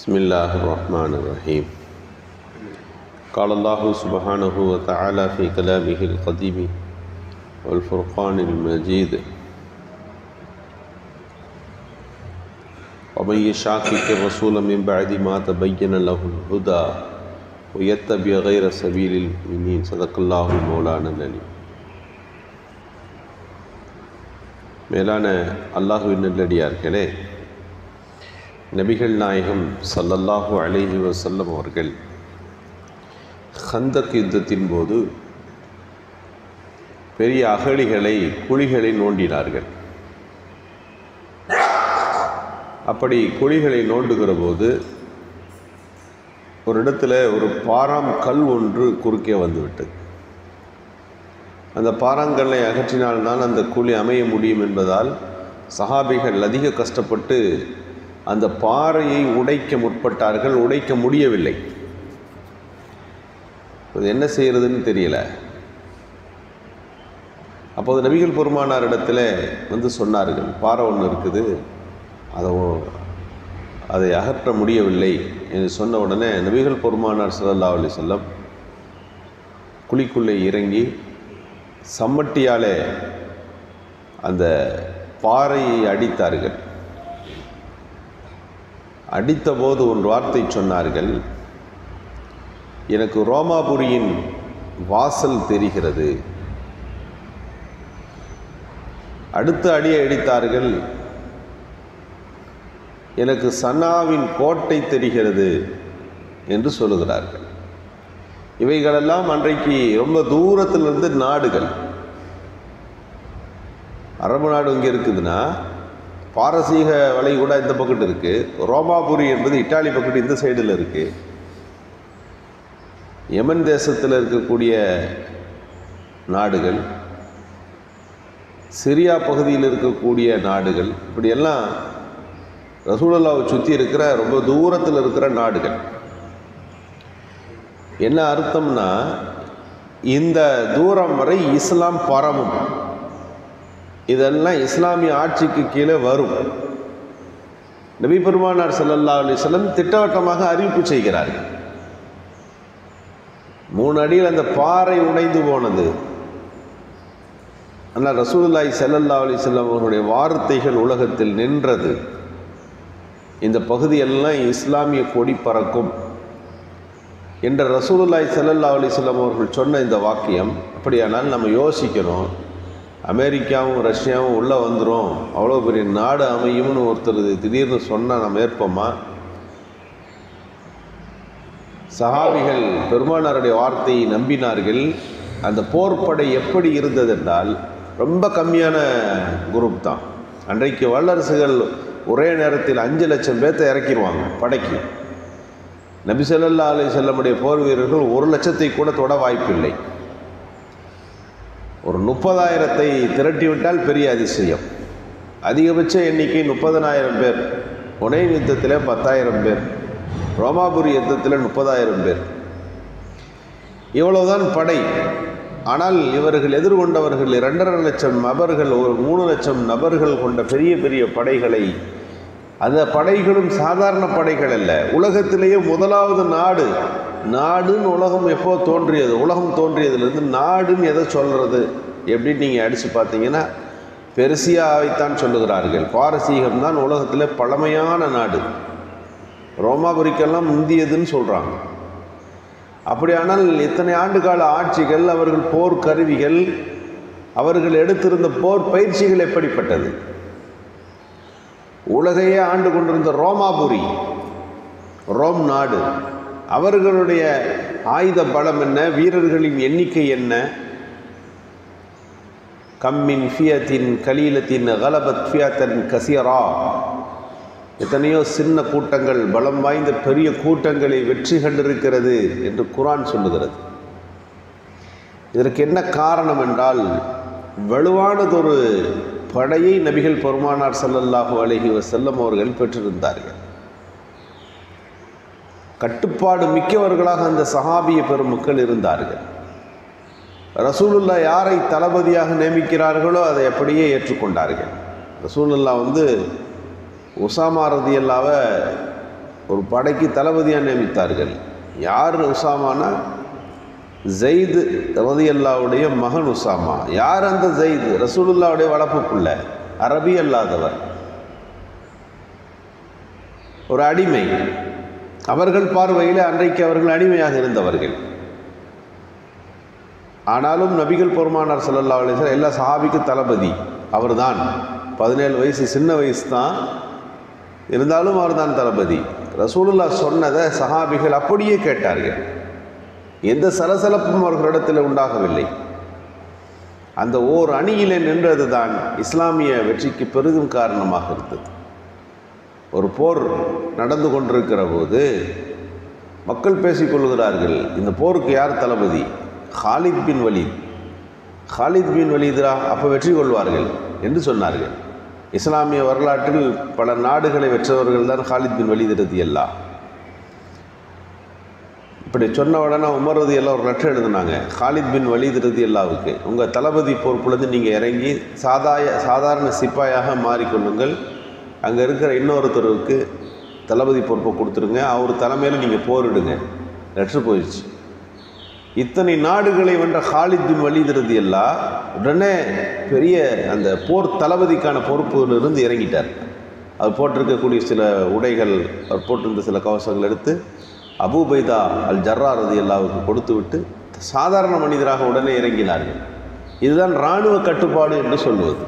بسم الله الرحمن الرحيم قال الله سبحانه وتعالى في كلامه القديم والفرقان المجيد ومن يشاكك الرسول من بعد ما تبين له الهدى ويتبع غير سبيل المؤمنين صدق الله المولانا العليم மேலான அல்லாஹுவின் நல்லடியார்களே நபிகள் நாயகம் சல்லல்லாஹு அலைஹி வசல்லம் அவர்கள் ஹந்தக் யுத்தத்தின் போது பெரிய அகழிகளை குழிகளை நோண்டினார்கள் அப்படி குழிகளை நோண்டுகிற போது ஒரு இடத்துல ஒரு பாறாம் கல் ஒன்று குறுக்கே வந்துவிட்டது அந்த பாறாங்கல்லை அகற்றினால்தான் அந்த குழி அமைய முடியும் என்பதால் சஹாபிகள் அதிக கஷ்டப்பட்டு அந்த பாறையை உடைக்க முற்பட்டார்கள் உடைக்க முடியவில்லை அது என்ன செய்கிறதுன்னு தெரியல அப்போது நபிகள் பெருமானார் இடத்துல வந்து சொன்னார்கள் பாறை ஒன்று இருக்குது அதை அதை அகற்ற முடியவில்லை என்று சொன்ன உடனே நபிகள் பெருமானார் சல்லா அலி சொல்லம் குழிக்குள்ளே இறங்கி சம்மட்டியாலே அந்த பாறையை அடித்தார்கள் அடித்தபோது ஒரு வார்த்தை சொன்னார்கள் எனக்கு ரோமாபுரியின் வாசல் தெரிகிறது அடுத்த அடியை அடித்தார்கள் எனக்கு சன்னாவின் கோட்டை தெரிகிறது என்று சொல்லுகிறார்கள் இவைகளெல்லாம் அன்றைக்கு ரொம்ப தூரத்திலிருந்து நாடுகள் அரபு நாடு இங்கே இருக்குதுன்னா பாரசீக வலை கூட இந்த பக்கத்து இருக்குது ரோமாபுரி என்பது இட்டாலி பக்கத்து இந்த சைடில் இருக்குது யமன் தேசத்தில் இருக்கக்கூடிய நாடுகள் சிரியா பகுதியில் இருக்கக்கூடிய நாடுகள் இப்படியெல்லாம் ரசூலல்லாவை சுற்றி இருக்கிற ரொம்ப தூரத்தில் இருக்கிற நாடுகள் என்ன அர்த்தம்னா இந்த தூரம் வரை இஸ்லாம் பரவும் இதெல்லாம் இஸ்லாமிய ஆட்சிக்கு கீழே வரும் நபி பெருமானார் சல்லல்லா அலிஸ்லம் திட்டவட்டமாக அறிவிப்பு செய்கிறார்கள் மூணு அடியில் அந்த பாறை உடைந்து போனது ஆனால் ரசூலுல்லாய் சல்லல்லா அலிஸ்லாம் அவர்களுடைய வார்த்தைகள் உலகத்தில் நின்றது இந்த பகுதியெல்லாம் இஸ்லாமிய கொடி பறக்கும் என்ற ரசூலுல்லாய் சல்லல்லா அலிஸ்லாம் அவர்கள் சொன்ன இந்த வாக்கியம் அப்படியானால் நம்ம யோசிக்கணும் அமெரிக்காவும் ரஷ்யாவும் உள்ளே வந்துடும் அவ்வளோ பெரிய நாடு அமையும்னு ஒருத்தர் திடீர்னு சொன்னால் நம்ம ஏற்போமா சஹாபிகள் பெருமானாருடைய வார்த்தையை நம்பினார்கள் அந்த போர்ப்படை எப்படி இருந்ததென்றால் ரொம்ப கம்மியான குரூப் தான் அன்றைக்கு வல்லரசுகள் ஒரே நேரத்தில் அஞ்சு லட்சம் பேர்த்தை இறக்கிடுவாங்க படைக்கு நபி சொல்லல்லா அலி செல்லமுடைய போர் வீரர்கள் ஒரு லட்சத்தை கூட தொட வாய்ப்பில்லை ஒரு முப்பதாயிரத்தை திரட்டிவிட்டால் பெரிய அதிசயம் அதிகபட்ச எண்ணிக்கை முப்பதனாயிரம் பேர் புனை யுத்தத்தில் பத்தாயிரம் பேர் ரோமாபுரி யுத்தத்தில் முப்பதாயிரம் பேர் இவ்வளவுதான் படை ஆனால் இவர்கள் எதிர்கொண்டவர்கள் இரண்டரை லட்சம் நபர்கள் ஒரு மூணு லட்சம் நபர்கள் கொண்ட பெரிய பெரிய படைகளை அந்த படைகளும் சாதாரண படைகள் அல்ல உலகத்திலேயே முதலாவது நாடு நாடுன்னு உலகம் எப்போ தோன்றியது உலகம் தோன்றியதுலேருந்து நாடுன்னு எதை சொல்கிறது எப்படின்னு நீங்கள் அடித்து பார்த்தீங்கன்னா பெருசியாவைத்தான் சொல்லுகிறார்கள் பாரசீகம் தான் உலகத்தில் பழமையான நாடு ரோமாபுரிக்கெல்லாம் முந்தியதுன்னு சொல்கிறாங்க அப்படியானால் இத்தனை ஆண்டு கால ஆட்சிகள் அவர்கள் போர் கருவிகள் அவர்கள் எடுத்திருந்த போர் பயிற்சிகள் எப்படிப்பட்டது உலகையே ஆண்டு கொண்டிருந்த ரோமாபுரி ரோம் நாடு அவர்களுடைய ஆயுத பலம் என்ன வீரர்களின் எண்ணிக்கை என்ன கம்மின் ஃபியத்தின் கலீலத்தின் கலபத் ஃபியத்தன் கசியரா எத்தனையோ சின்ன கூட்டங்கள் பலம் வாய்ந்த பெரிய கூட்டங்களை வெற்றி கண்டிருக்கிறது என்று குரான் சொல்லுகிறது இதற்கு என்ன காரணம் என்றால் வலுவானதொரு படையை நபிகள் பெருமானார் சல்லல்லாஹு அலஹி வசல்லம் அவர்கள் பெற்றிருந்தார்கள் கட்டுப்பாடு மிக்கவர்களாக அந்த சஹாபிய பெருமக்கள் இருந்தார்கள் ரசூலுல்லா யாரை தளபதியாக நியமிக்கிறார்களோ அதை அப்படியே ஏற்றுக்கொண்டார்கள் ரசூலுல்லா வந்து உசாமா ரதியல்லாவை ஒரு படைக்கு தளபதியாக நியமித்தார்கள் யார் உசாமானா ஜெயிது ரதியல்லாவுடைய மகன் உசாமா யார் அந்த ஜெயிது ரசூலுல்லாவுடைய வளர்ப்பு பிள்ளை அரபி அல்லாதவர் ஒரு அடிமை அவர்கள் பார்வையில் அன்றைக்கு அவர்கள் அடிமையாக இருந்தவர்கள் ஆனாலும் நபிகள் பெருமானார் ஸல்லல்லாஹு அலைஹி வஸல்லம் எல்லா சஹாபிக்கு தளபதி அவர்தான் பதினேழு வயசு சின்ன வயசு தான் இருந்தாலும் அவர்தான் தளபதி ரசூலுல்லா சொன்னதை சஹாபிகள் அப்படியே கேட்டார்கள் எந்த சலசலப்பும் அவர்களிடத்தில் உண்டாகவில்லை அந்த ஓர் அணியிலே நின்றது தான் இஸ்லாமிய வெற்றிக்கு பெரிதும் காரணமாக இருந்தது ஒரு போர் நடந்து கொண்டிருக்கிற போது மக்கள் பேசிக்கொள்கிறார்கள் இந்த போருக்கு யார் தளபதி Khalid bin Walid Khalid bin வலீதரா அப்போ வெற்றி கொள்வார்கள் என்று சொன்னார்கள் இஸ்லாமிய வரலாற்றில் பல நாடுகளை வெற்றவர்கள் தான் ஹாலித் பின் வலீத் ரதி அல்லா இப்படி சொன்ன உடனே உமர் ரதி எல்லாம் ஒரு லெட்டர் எழுதினாங்க ஹாலித் பின் வலீத் ரதி அல்லாவுக்கு உங்கள் தளபதி பொறுப்புலேருந்து நீங்கள் இறங்கி சாதாய சாதாரண சிப்பாயாக மாறிக்கொள்ளுங்கள் அங்கே இருக்கிற இன்னொருத்தருக்கு தளபதி பொறுப்பை கொடுத்துருங்க அவர் தலைமையில் நீங்கள் போரிடுங்க லெட்டர் போயிடுச்சு இத்தனை நாடுகளை வென்ற ஹாலித் பின் வலீத் ரதி அல்லா உடனே பெரிய அந்த போர் தளபதிக்கான பொறுப்பிலிருந்து இறங்கிட்டார் அவர் போட்டிருக்கக்கூடிய சில உடைகள் அவர் போட்டிருந்த சில கவசங்கள் எடுத்து அபூபைதா அல் ஜர்ரா ரதி அல்லாவுக்கு கொடுத்து விட்டு சாதாரண மனிதராக உடனே இறங்கினார்கள் இதுதான் இராணுவ கட்டுப்பாடு என்று சொல்வது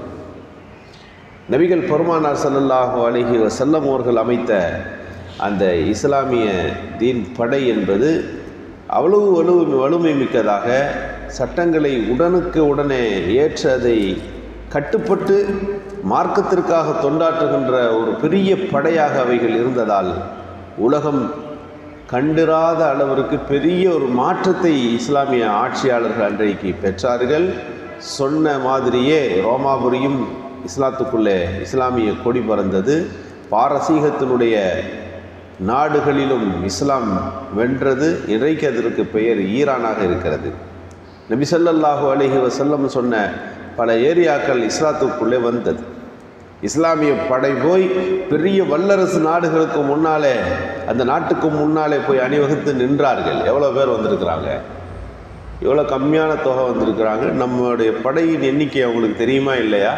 நபிகள் பெருமானார் ஸல்லல்லாஹு அலைஹி வஸல்லம் அவர்கள் அமைத்த அந்த இஸ்லாமிய தீன் படை என்பது அவ்வளவு வலு வலிமை மிக்கதாக சட்டங்களை உடனுக்கு உடனே ஏற்று அதை கட்டுப்பட்டு மார்க்கத்திற்காக தொண்டாற்றுகின்ற ஒரு பெரிய படையாக அவைகள் இருந்ததால் உலகம் கண்டிராத அளவிற்கு பெரிய ஒரு மாற்றத்தை இஸ்லாமிய ஆட்சியாளர்கள் அன்றைக்கு பெற்றார்கள் சொன்ன மாதிரியே ரோமாபுரியும் இஸ்லாத்துக்குள்ளே இஸ்லாமிய கொடி பறந்தது பாரசீகத்தினுடைய நாடுகளிலும் இஸ்லாம் வென்றது இன்றைக்கு அதற்கு பெயர் ஈரானாக இருக்கிறது நபி ஸல்லல்லாஹு அலைஹி வஸல்லம் சொன்ன பல ஏரியாக்கள் இஸ்லாத்துக்குள்ளே வந்தது இஸ்லாமிய படை போய் பெரிய வல்லரசு நாடுகளுக்கு முன்னாலே அந்த நாட்டுக்கு முன்னாலே போய் அணிவகுத்து நின்றார்கள் எவ்வளோ பேர் வந்திருக்கிறாங்க இவ்வளோ கம்மியான தொகை வந்திருக்கிறாங்க நம்மளுடைய படையின் எண்ணிக்கை அவங்களுக்கு தெரியுமா இல்லையா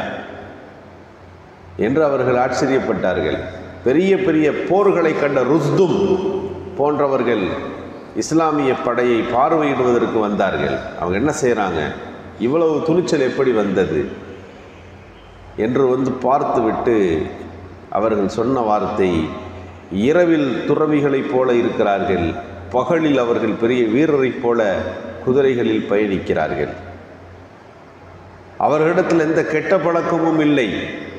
என்று அவர்கள் ஆச்சரியப்பட்டார்கள் பெரிய பெரிய போர்களை கண்ட ருஸ்தும் போன்றவர்கள் இஸ்லாமிய படையை பார்வையிடுவதற்கு வந்தார்கள் அவங்க என்ன செய்கிறாங்க இவ்வளவு துணிச்சல் எப்படி வந்தது என்று வந்து பார்த்துவிட்டு அவர்கள் சொன்ன வார்த்தை இரவில் துறவிகளைப் போல இருக்கிறார்கள் பகலில் அவர்கள் பெரிய வீரரைப் போல குதிரைகளில் பயணிக்கிறார்கள் அவர்களிடத்தில் எந்த கெட்ட பழக்கமும் இல்லை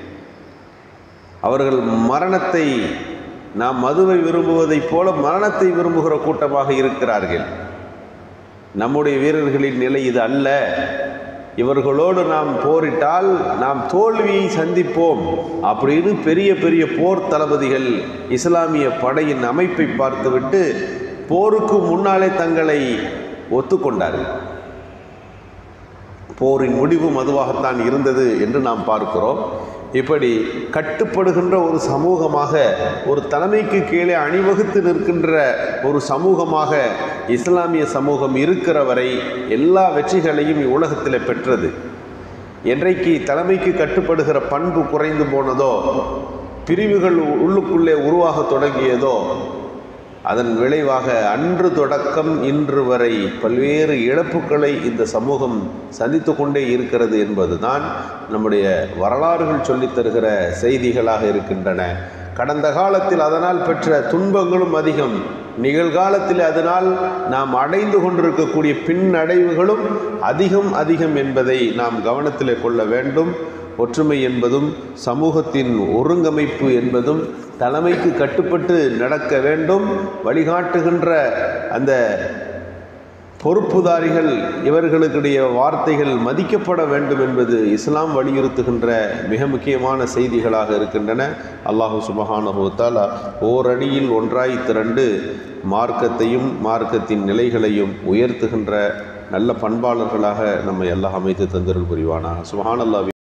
அவர்கள் மரணத்தை நாம் மதுவை விரும்புவதைப் போல மரணத்தை விரும்புகிற கூட்டமாக இருக்கிறார்கள் நம்முடைய வீரர்களின் நிலை இது அல்ல இவர்களோடு நாம் போரிட்டால் நாம் தோல்வியை சந்திப்போம் அப்படின்னு பெரிய பெரிய போர் தளபதிகள் இஸ்லாமிய படையின் அமைப்பை பார்த்துவிட்டு போருக்கு முன்னாலே தங்களை ஒத்துக்கொண்டார்கள் போரின் முடிவும் அதுவாகத்தான் இருந்தது என்று நாம் பார்க்கிறோம் இப்படி கட்டுப்படுகின்ற ஒரு சமூகமாக ஒரு தலைமைக்கு கீழே அணிவகுத்து நிற்கின்ற ஒரு சமூகமாக இஸ்லாமிய சமூகம் இருக்கிற வரை எல்லா வெற்றிகளையும் இவ்வுலகத்தில் பெற்றது என்றைக்கு தலைமைக்கு கட்டுப்படுகிற பண்பு குறைந்து போனதோ பிரிவுகள் உள்ளுக்குள்ளே உருவாக தொடங்கியதோ அதன் விளைவாக அன்று தொடக்கம் இன்று வரை பல்வேறு இழப்புகளை இந்த சமூகம் சந்தித்து கொண்டே இருக்கிறது என்பதுதான் நம்முடைய வரலாறுகள் சொல்லித் தருகிற செய்திகளாக இருக்கின்றன கடந்த காலத்தில் அதனால் பெற்ற துன்பங்களும் அதிகம் நிகழ்காலத்தில் அதனால் நாம் அடைந்து கொண்டிருக்கக்கூடிய பின்னடைவுகளும் அதிகம் அதிகம் என்பதை நாம் கவனத்தில் கொள்ள வேண்டும் ஒற்றுமை என்பதும் சமூகத்தின் ஒருங்கமைப்பு என்பதும் தலைமைக்கு கட்டுப்பட்டு நடக்க வேண்டும் வழிகாட்டுகின்ற அந்த பொறுப்புதாரிகள் இவர்களுடைய வார்த்தைகள் மதிக்கப்பட வேண்டும் என்பது இஸ்லாம் வலியுறுத்துகின்ற மிக முக்கியமான செய்திகளாக இருக்கின்றன அல்லாஹு சுபஹானுத்தாலா ஓரடியில் ஒன்றாய் திரண்டு மார்க்கத்தையும் மார்க்கத்தின் நிலைகளையும் உயர்த்துகின்ற நல்ல பண்பாளர்களாக நம்ம எல்லாம் அமைத்து தந்திரல் புரிவானா சுபஹான் அல்லாஹ்